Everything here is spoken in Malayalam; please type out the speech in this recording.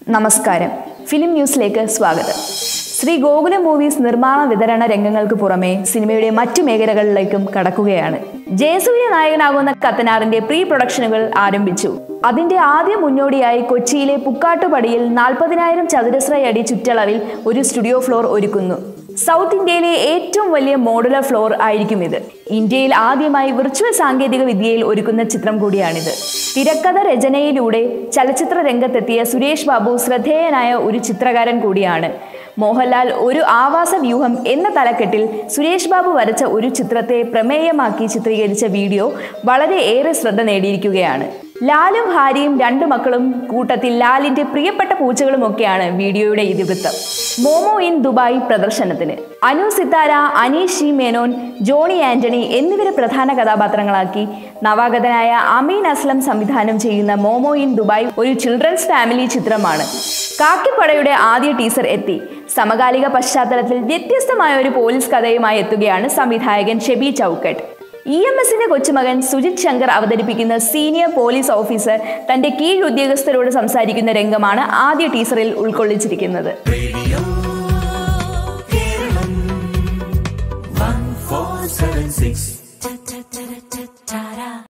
നമസ്കാരം ഫിലിം ന്യൂസിലേക്ക് സ്വാഗതം ശ്രീ ഗോകുലം മൂവീസ് നിർമ്മാണ വിതരണ രംഗങ്ങൾക്ക് പുറമെ സിനിമയുടെ മറ്റു മേഖലകളിലേക്കും കടക്കുകയാണ് ജയസൂര്യ നായകനാകുന്ന കത്തനാറിന്റെ പ്രീ പ്രൊഡക്ഷനുകൾ ആരംഭിച്ചു അതിന്റെ ആദ്യ മുന്നോടിയായി കൊച്ചിയിലെ പുക്കാട്ടുപടിയിൽ നാൽപ്പതിനായിരം ചതുരശ്ര അടി ചുറ്റളവിൽ ഒരു സ്റ്റുഡിയോ ഫ്ലോർ ഒരുക്കുന്നു സൗത്ത് ഇന്ത്യയിലെ ഏറ്റവും വലിയ മോഡുലർ ഫ്ലോർ ആയിരിക്കും ഇത് ഇന്ത്യയിൽ ആദ്യമായി വിർച്വൽ സാങ്കേതിക വിദ്യയിൽ ഒരുക്കുന്ന ചിത്രം കൂടിയാണിത് തിരക്കഥ രചനയിലൂടെ ചലച്ചിത്ര രംഗത്തെത്തിയ സുരേഷ് ബാബു ശ്രദ്ധേയനായ ഒരു ചിത്രകാരൻ കൂടിയാണ് മോഹൻലാൽ ഒരു ആവാസ വ്യൂഹം എന്ന തലക്കെട്ടിൽ സുരേഷ് ബാബു വരച്ച ഒരു ചിത്രത്തെ പ്രമേയമാക്കി ചിത്രീകരിച്ച വീഡിയോ വളരെ ഏറെ ശ്രദ്ധ നേടിയിരിക്കുകയാണ് ലാലും ഭാര്യയും രണ്ടു മക്കളും കൂട്ടത്തിൽ ലാലിന്റെ പ്രിയപ്പെട്ട പൂച്ചകളും ഒക്കെയാണ് വീഡിയോയുടെ ഇതിവൃത്തം മോമോ ഇൻ ദുബായ് പ്രദർശനത്തിന് അനു സിത്താര അനീഷ് ജി മേനോൻ ജോണി ആന്റണി എന്നിവരെ പ്രധാന കഥാപാത്രങ്ങളാക്കി നവാഗതനായ അമീൻ അസ്ലം സംവിധാനം ചെയ്യുന്ന മോമോ ഇൻ ദുബായ് ഒരു ചിൽഡ്രൻസ് ഫാമിലി ചിത്രമാണ് കാക്കിപ്പടയുടെ ആദ്യ ടീസർ എത്തി സമകാലിക പശ്ചാത്തലത്തിൽ വ്യത്യസ്തമായ ഒരു പോലീസ് കഥയുമായി എത്തുകയാണ് സംവിധായകൻ ഷെബി ചൌക്കട്ട് ഇ എം എസിന്റെ കൊച്ചുമകൻ സുജിത് ശങ്കർ അവതരിപ്പിക്കുന്ന സീനിയർ പോലീസ് ഓഫീസർ തന്റെ കീഴുദ്യോഗസ്ഥരോട് സംസാരിക്കുന്ന രംഗമാണ് ആദ്യ ടീസറിൽ ഉൾക്കൊള്ളിച്ചിരിക്കുന്നത്